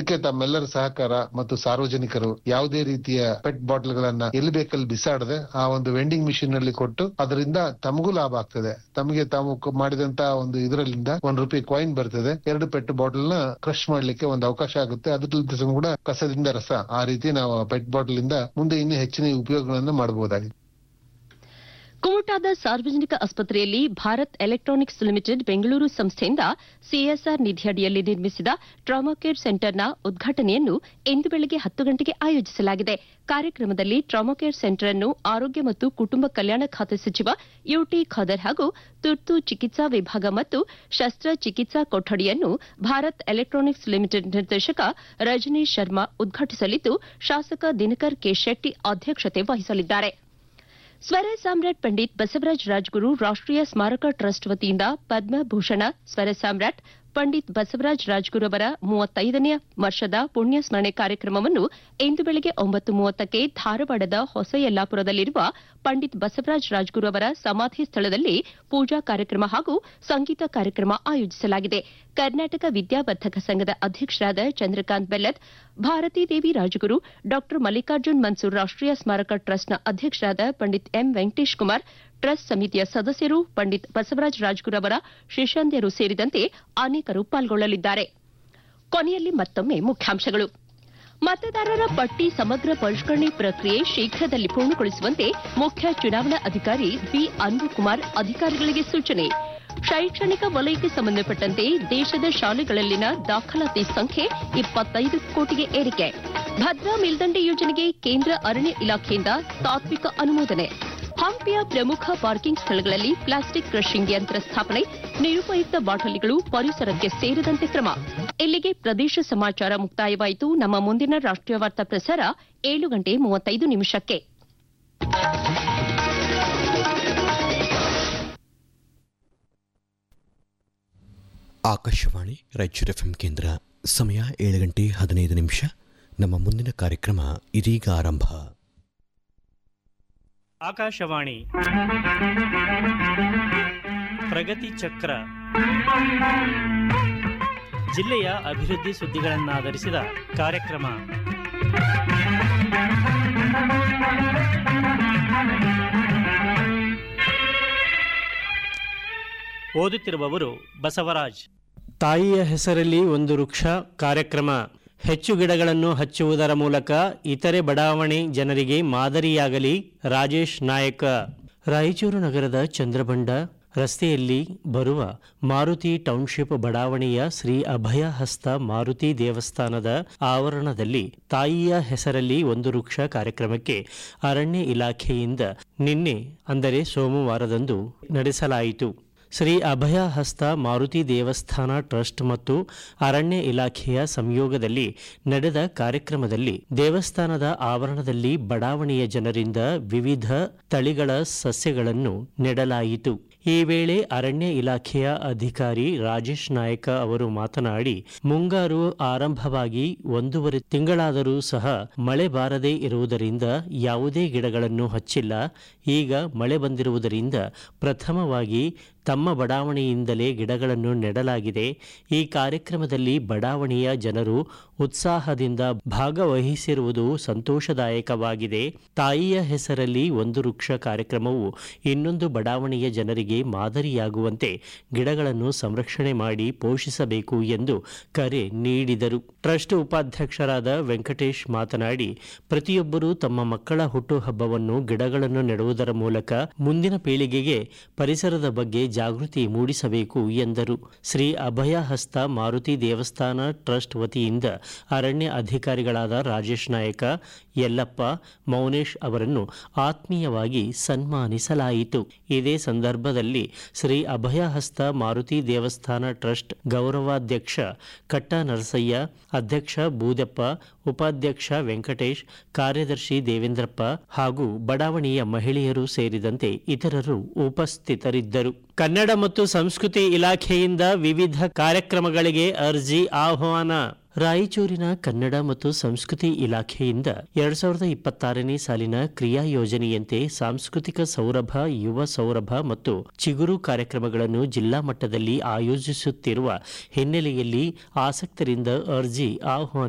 ಇದಕ್ಕೆ ತಮ್ಮೆಲ್ಲರ ಸಹಕಾರ ಮತ್ತು ಸಾರ್ವಜನಿಕರು ಯಾವುದೇ ರೀತಿಯ ಪೆಟ್ ಬಾಟಲ್ ಗಳನ್ನ ಎಲ್ಲಿ ಬೇಕಲ್ಲಿ ಬಿಸಾಡದೆ ಆ ಒಂದು ವೆಂಡಿಂಗ್ ಮಿಷಿನ್ ನಲ್ಲಿ ಕೊಟ್ಟು ಅದರಿಂದ ತಮಗೂ ಲಾಭ ಆಗ್ತದೆ ತಮಗೆ ತಾವು ಕ- ಮಾಡಿದಂತ ಒಂದು ಇದರಲ್ಲಿಂದ ಒಂದ್ ರೂಪಾಯಿ ಕಾಯಿನ್ ಬರ್ತದೆ ಎರಡು ಪೆಟ್ ಬಾಟಲ್ ನ ಕ್ರಶ್ ಮಾಡ್ಲಿಕ್ಕೆ ಒಂದು ಅವಕಾಶ ಆಗುತ್ತೆ ಅದ್ರ ಕೂಡ ಕಸದಿಂದ ರಸ ಆ ರೀತಿ ನಾವು ಪೆಟ್ ಬಾಟಲ್ ಇಂದ ಮುಂದೆ ಇನ್ನೂ ಹೆಚ್ಚಿನ ಉಪಯೋಗಗಳನ್ನ ಮಾಡಬಹುದಾಗಿದೆ ಕುಮಟಾದ ಸಾರ್ವಜನಿಕ ಆಸ್ಪತ್ರೆಯಲ್ಲಿ ಭಾರತ್ ಎಲೆಕ್ಟ್ರಾನಿಕ್ಸ್ ಲಿಮಿಟೆಡ್ ಬೆಂಗಳೂರು ಸಂಸ್ಥೆಯಿಂದ ಸಿಎಸ್ಆರ್ ನಿಧಿಯಡಿಯಲ್ಲಿ ನಿರ್ಮಿಸಿದ ಟ್ರಾಮಾ ಕೇರ್ ಸೆಂಟರ್ನ ಉದ್ಘಾಟನೆಯನ್ನು ಇಂದು ಬೆಳಗ್ಗೆ ಹತ್ತು ಗಂಟೆಗೆ ಆಯೋಜಿಸಲಾಗಿದೆ ಕಾರ್ಯಕ್ರಮದಲ್ಲಿ ಟ್ರಾಮಾ ಕೇರ್ ಸೆಂಟರ್ ಅನ್ನು ಆರೋಗ್ಯ ಮತ್ತು ಕುಟುಂಬ ಕಲ್ಯಾಣ ಖಾತೆ ಸಚಿವ ಯುಟಿ ಖಾದರ್ ಹಾಗೂ ತುರ್ತು ಚಿಕಿತ್ಸಾ ವಿಭಾಗ ಮತ್ತು ಶಸ್ತ್ರಚಿಕಿತ್ಸಾ ಕೊಠಡಿಯನ್ನು ಭಾರತ್ ಎಲೆಕ್ಟ್ರಾನಿಕ್ಸ್ ಲಿಮಿಟೆಡ್ ನಿರ್ದೇಶಕ ರಜನೀಶ್ ಶರ್ಮಾ ಉದ್ಘಾಟಿಸಲಿದ್ದು ಶಾಸಕ ದಿನಕರ್ ಕೆ ಶೆಟ್ಟಿ ಅಧ್ಯಕ್ಷತೆ ವಹಿಸಲಿದ್ದಾರೆ ಸ್ವರ ಸಾಮ್ರಾಟ್ ಪಂಡಿತ್ ಬಸವರಾಜ ರಾಜ್ಗುರು ರಾಷ್ಟೀಯ ಸ್ಮಾರಕ ಟ್ರಸ್ಟ್ ವತಿಯಿಂದ ಪದ್ಮಭೂಷಣ ಸ್ವರ ಸಾಮ್ರಾಟ್ ಪಂಡಿತ್ ಬಸವರಾಜ ರಾಜ್ಗುರು ಅವರ ಮೂವತ್ತೈದನೇ ವರ್ಷದ ಪುಣ್ಯ ಸ್ಮರಣೆ ಕಾರ್ಯಕ್ರಮವನ್ನು ಇಂದು ಬೆಳಗ್ಗೆ ಒಂಬತ್ತು ಮೂವತ್ತಕ್ಕೆ ಧಾರವಾಡದ ಹೊಸ ಯಲ್ಲಾಪುರದಲ್ಲಿರುವ ಪಂಡಿತ್ ಬಸವರಾಜ ರಾಜ್ಗುರು ಅವರ ಸಮಾಧಿ ಸ್ಥಳದಲ್ಲಿ ಪೂಜಾ ಕಾರ್ಯಕ್ರಮ ಹಾಗೂ ಸಂಗೀತ ಕಾರ್ಯಕ್ರಮ ಆಯೋಜಿಸಲಾಗಿದೆ ಕರ್ನಾಟಕ ವಿದ್ಯಾವರ್ಧಕ ಸಂಘದ ಅಧ್ಯಕ್ಷರಾದ ಚಂದ್ರಕಾಂತ್ ಬೆಲ್ಲದ್ ಭಾರತೀ ದೇವಿ ರಾಜಗುರು ಡಾ ಮಲ್ಲಿಕಾರ್ಜುನ್ ಮನ್ಸೂರ್ ರಾಷ್ಟೀಯ ಸ್ಮಾರಕ ಟ್ರಸ್ಟ್ನ ಅಧ್ಯಕ್ಷರಾದ ಪಂಡಿತ್ ಎಂ ವೆಂಕಟೇಶ್ ಕುಮಾರ್ ಟ್ರಸ್ಟ್ ಸಮಿತಿಯ ಸದಸ್ಯರು ಪಂಡಿತ್ ಬಸವರಾಜ ರಾಜ್ಗುರು ಅವರ ಶಿಷ್ಯಂದಿಯರು ಸೇರಿದಂತೆ ಅನೇಕರು ಪಾಲ್ಗೊಳ್ಳಲಿದ್ದಾರೆ ಕೊನೆಯಲ್ಲಿ ಮತ್ತೊಮ್ಮೆ ಮುಖ್ಯಾಂಶಗಳು ಮತದಾರರ ಪಟ್ಟಿ ಸಮಗ್ರ ಪರಿಷ್ಕರಣೆ ಪ್ರಕ್ರಿಯೆ ಶೀಘ್ರದಲ್ಲಿ ಪೂರ್ಣಗೊಳಿಸುವಂತೆ ಮುಖ್ಯ ಚುನಾವಣಾ ಅಧಿಕಾರಿ ಬಿ ಅನ್ಬುಕುಮಾರ್ ಅಧಿಕಾರಿಗಳಿಗೆ ಸೂಚನೆ ಶೈಕ್ಷಣಿಕ ವಲಯಕ್ಕೆ ಸಂಬಂಧಪಟ್ಟಂತೆ ದೇಶದ ಶಾಲೆಗಳಲ್ಲಿನ ದಾಖಲಾತಿ ಸಂಖ್ಯೆ ಇಪ್ಪತ್ತೈದು ಕೋಟಿಗೆ ಏರಿಕೆ ಭದ್ರಾ ಮೇಲ್ದಂಡೆ ಯೋಜನೆಗೆ ಕೇಂದ್ರ ಅರಣ್ಯ ಇಲಾಖೆಯಿಂದ ತಾತ್ವಿಕ ಅನುಮೋದನೆ ಹಂಪಿಯ ಪ್ರಮುಖ ಪಾರ್ಕಿಂಗ್ ಸ್ಥಳಗಳಲ್ಲಿ ಪ್ಲಾಸ್ಟಿಕ್ ಕ್ರಷಿಂಗ್ ಯಂತ್ರ ಸ್ಥಾಪನೆ ನಿರುಪಯುಕ್ತ ಬಾಟಲಿಗಳು ಪರಿಸರಕ್ಕೆ ಸೇರದಂತೆ ಕ್ರಮ ಇಲ್ಲಿಗೆ ಪ್ರದೇಶ ಸಮಾಚಾರ ಮುಕ್ತಾಯವಾಯಿತು ನಮ್ಮ ಮುಂದಿನ ರಾಷ್ಟ್ರೀಯ ವಾರ್ತಾ ಪ್ರಸಾರ ಏಳು ಗಂಟೆ ಮೂವತ್ತೈದು ನಿಮಿಷಕ್ಕೆ ಆಕಾಶವಾಣಿ ರಾಯಚೂರು ಎಫ್ ಕೇಂದ್ರ ಸಮಯ ಏಳು ಗಂಟೆ ಹದಿನೈದು ನಿಮಿಷ ನಮ್ಮ ಮುಂದಿನ ಕಾರ್ಯಕ್ರಮ ಇದೀಗ ಆರಂಭ ಆಕಾಶವಾಣಿ ಪ್ರಗತಿ ಚಕ್ರ ಜಿಲ್ಲೆಯ ಅಭಿವೃದ್ಧಿ ಸುದ್ದಿಗಳನ್ನಾಧರಿಸಿದ ಕಾರ್ಯಕ್ರಮ ಓದುತ್ತಿರುವವರು ಬಸವರಾಜ್ ತಾಯಿಯ ಹೆಸರಲ್ಲಿ ಒಂದು ವೃಕ್ಷ ಕಾರ್ಯಕ್ರಮ ಹೆಚ್ಚು ಗಿಡಗಳನ್ನು ಹಚ್ಚುವುದರ ಮೂಲಕ ಇತರೆ ಬಡಾವಣೆ ಜನರಿಗೆ ಮಾದರಿಯಾಗಲಿ ರಾಜೇಶ್ ನಾಯಕ ರಾಯಚೂರು ನಗರದ ಚಂದ್ರಬಂಡ ರಸ್ತೆಯಲ್ಲಿ ಬರುವ ಮಾರುತಿ ಟೌನ್ಶಿಪ್ ಬಡಾವಣೆಯ ಶ್ರೀ ಅಭಯ ಹಸ್ತ ಮಾರುತಿ ದೇವಸ್ಥಾನದ ಆವರಣದಲ್ಲಿ ತಾಯಿಯ ಹೆಸರಲ್ಲಿ ಒಂದು ವೃಕ್ಷ ಕಾರ್ಯಕ್ರಮಕ್ಕೆ ಅರಣ್ಯ ಇಲಾಖೆಯಿಂದ ನಿನ್ನೆ ಅಂದರೆ ಸೋಮವಾರದಂದು ನಡೆಸಲಾಯಿತು ಶ್ರೀ ಅಭಯ ಹಸ್ತ ಮಾರುತಿ ದೇವಸ್ಥಾನ ಟ್ರಸ್ಟ್ ಮತ್ತು ಅರಣ್ಯ ಇಲಾಖೆಯ ಸಂಯೋಗದಲ್ಲಿ ನಡೆದ ಕಾರ್ಯಕ್ರಮದಲ್ಲಿ ದೇವಸ್ಥಾನದ ಆವರಣದಲ್ಲಿ ಬಡಾವಣೆಯ ಜನರಿಂದ ವಿವಿಧ ತಳಿಗಳ ಸಸ್ಯಗಳನ್ನು ನೆಡಲಾಯಿತು ಈ ವೇಳೆ ಅರಣ್ಯ ಇಲಾಖೆಯ ಅಧಿಕಾರಿ ರಾಜೇಶ್ ನಾಯಕ ಅವರು ಮಾತನಾಡಿ ಮುಂಗಾರು ಆರಂಭವಾಗಿ ಒಂದೂವರೆ ತಿಂಗಳಾದರೂ ಸಹ ಮಳೆ ಬಾರದೇ ಇರುವುದರಿಂದ ಯಾವುದೇ ಗಿಡಗಳನ್ನು ಹಚ್ಚಿಲ್ಲ ಈಗ ಮಳೆ ಬಂದಿರುವುದರಿಂದ ಪ್ರಥಮವಾಗಿ ತಮ್ಮ ಬಡಾವಣೆಯಿಂದಲೇ ಗಿಡಗಳನ್ನು ನೆಡಲಾಗಿದೆ ಈ ಕಾರ್ಯಕ್ರಮದಲ್ಲಿ ಬಡಾವಣೆಯ ಜನರು ಉತ್ಸಾಹದಿಂದ ಭಾಗವಹಿಸಿರುವುದು ಸಂತೋಷದಾಯಕವಾಗಿದೆ ತಾಯಿಯ ಹೆಸರಲ್ಲಿ ಒಂದು ವೃಕ್ಷ ಕಾರ್ಯಕ್ರಮವು ಇನ್ನೊಂದು ಬಡಾವಣೆಯ ಜನರಿಗೆ ಮಾದರಿಯಾಗುವಂತೆ ಗಿಡಗಳನ್ನು ಸಂರಕ್ಷಣೆ ಮಾಡಿ ಪೋಷಿಸಬೇಕು ಎಂದು ಕರೆ ನೀಡಿದರು ಟ್ರಸ್ಟ್ ಉಪಾಧ್ಯಕ್ಷರಾದ ವೆಂಕಟೇಶ್ ಮಾತನಾಡಿ ಪ್ರತಿಯೊಬ್ಬರೂ ತಮ್ಮ ಮಕ್ಕಳ ಹುಟ್ಟುಹಬ್ಬವನ್ನು ಗಿಡಗಳನ್ನು ನೆಡುವುದರ ಮೂಲಕ ಮುಂದಿನ ಪೀಳಿಗೆಗೆ ಪರಿಸರದ ಬಗ್ಗೆ ಜಾಗೃತಿ ಮೂಡಿಸಬೇಕು ಎಂದರು ಶ್ರೀ ಅಭಯ ಹಸ್ತ ಮಾರುತಿ ದೇವಸ್ಥಾನ ಟ್ರಸ್ಟ್ ವತಿಯಿಂದ ಅರಣ್ಯ ಅಧಿಕಾರಿಗಳಾದ ರಾಜೇಶ್ ನಾಯಕ ಯಲ್ಲಪ್ಪ ಮೌನೇಶ್ ಅವರನ್ನು ಆತ್ಮೀಯವಾಗಿ ಸನ್ಮಾನಿಸಲಾಯಿತು ಇದೇ ಸಂದರ್ಭದಲ್ಲಿ ಶ್ರೀ ಅಭಯ ಹಸ್ತ ಮಾರುತಿ ದೇವಸ್ಥಾನ ಟ್ರಸ್ಟ್ ಗೌರವಾಧ್ಯಕ್ಷ ಕಟ್ಟ ನರಸಯ್ಯ ಅಧ್ಯಕ್ಷ ಬೂದಪ್ಪ ಉಪಾಧ್ಯಕ್ಷ ವೆಂಕಟೇಶ್ ಕಾರ್ಯದರ್ಶಿ ದೇವೇಂದ್ರಪ್ಪ ಹಾಗೂ ಬಡಾವಣೆಯ ಮಹಿಳೆಯರು ಸೇರಿದಂತೆ ಇತರರು ಉಪಸ್ಥಿತರಿದ್ದರು ಕನ್ನಡ ಮತ್ತು ಸಂಸ್ಕೃತಿ ಇಲಾಖೆಯಿಂದ ವಿವಿಧ ಕಾರ್ಯಕ್ರಮಗಳಿಗೆ ಅರ್ಜಿ ಆಹ್ವಾನ ರಾಯಚೂರಿನ ಕನ್ನಡ ಮತ್ತು ಸಂಸ್ಕೃತಿ ಇಲಾಖೆಯಿಂದ ಎರಡ್ ಸಾವಿರದ ಇಪ್ಪತ್ತಾರನೇ ಸಾಲಿನ ಕ್ರಿಯಾ ಯೋಜನೆಯಂತೆ ಸಾಂಸ್ಕೃತಿಕ ಸೌರಭ ಯುವ ಸೌರಭ ಮತ್ತು ಚಿಗುರು ಕಾರ್ಯಕ್ರಮಗಳನ್ನು ಜಿಲ್ಲಾ ಮಟ್ಟದಲ್ಲಿ ಆಯೋಜಿಸುತ್ತಿರುವ ಹಿನ್ನೆಲೆಯಲ್ಲಿ ಆಸಕ್ತರಿಂದ ಅರ್ಜಿ ಆಹ್ವಾನ